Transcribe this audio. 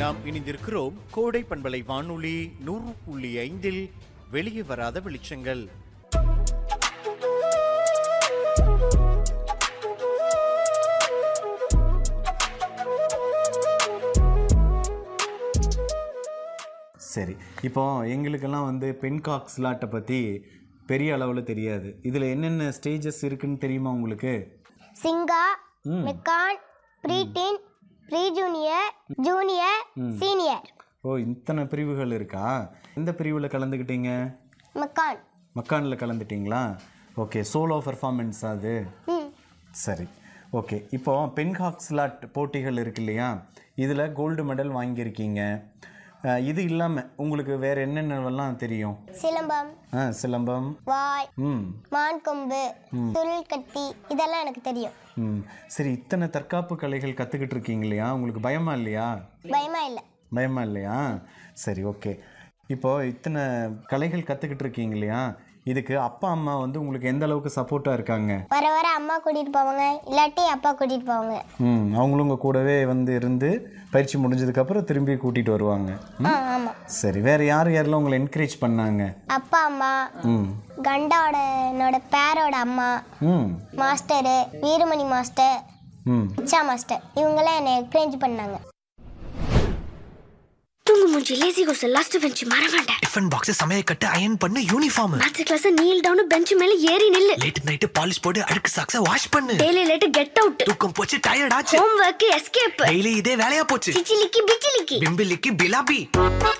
நாம் இணைந்திருக்கிறோம் கோடை பண்பலை வானொலி நூறு புள்ளி ஐந்தில் வெளியே வராத வெளிச்சங்கள் சரி இப்போ எங்களுக்கெல்லாம் வந்து பென்காக் ஸ்லாட்டை பற்றி பெரிய அளவில் தெரியாது இதில் என்னென்ன ஸ்டேஜஸ் இருக்குன்னு தெரியுமா உங்களுக்கு சிங்கா மெக்கான் preteen pre junior junior senior ஓ இத்தனை பிரிவுகள் இருக்கா எந்த பிரிவில் கலந்துக்கிட்டீங்க மெக்கான் மக்கானில் கலந்துட்டீங்களா ஓகே சோலோ பெர்ஃபார்மன்ஸ் அது ம் சரி ஓகே இப்போ பென்காக் ஸ்லாட் போட்டிகள் இருக்கு இல்லையா இதில் கோல்டு மெடல் வாங்கியிருக்கீங்க அஹ், இது இல்லாமல் உங்களுக்கு வேறு என்னென்னவெல்லாம் தெரியும் சிலம்பம் ஆ சிலம்பம் வாய் ம் மான் கொம்பு சுருள் கட்டி இதெல்லாம் எனக்கு தெரியும் ம் சரி இத்தனை தற்காப்பு கலைகள் கற்றுக்கிட்டு இருக்கீங்க இல்லையா உங்களுக்கு பயமா இல்லையா பயமா இல்லை பயமா இல்லையா சரி ஓகே இப்போ இத்தனை கலைகள் கற்றுக்கிட்டு இருக்கீங்க இல்லையா இதுக்கு அப்பா அம்மா வந்து உங்களுக்கு எந்த அளவுக்கு சப்போர்ட்டாக இருக்காங்க வர வர அம்மா கூட்டிட்டு போவாங்க இல்லாட்டி அப்பா கூட்டிட்டு போவாங்க ம் அவங்களும் உங்கள் கூடவே வந்து இருந்து பயிற்சி முடிஞ்சதுக்கப்புறம் திரும்பி கூட்டிகிட்டு வருவாங்க ம்? ஆ ஆமாம் சரி வேறு யார் யாரெல்லாம் உங்களை என்கரேஜ் பண்ணாங்க அப்பா அம்மா ம் கண்டாவோட என்னோட பேரோட அம்மா ம் மாஸ்டரு வீரமணி மாஸ்டர் ம் இச்சா மாஸ்டர் இவங்கெல்லாம் என்னை என்கரேஜ் பண்ணாங்க தூங்கு மூஞ்சி லேசி கோஸ் லாஸ்ட் பெஞ்ச் மறவாண்ட டிஃபன் பாக்ஸ் சமையல் கட்டு அயன் பண்ணு uniform maths class kneel down bench மேல ஏறி நில்லு லேட் நைட் பாலிஷ் போட்டு அழுக்கு சாக்ஸ வாஷ் பண்ணு டெய்லி லேட் கெட் அவுட் தூக்கம் போச்சு டயர்ட் ஆச்சு ஹோம் ஒர்க் எஸ்கேப் டெய்லி இதே வேலையா போச்சு சிச்சிலிக்கி பிச்சிலிக்கி பிம்பிலிக்கு பிலாபி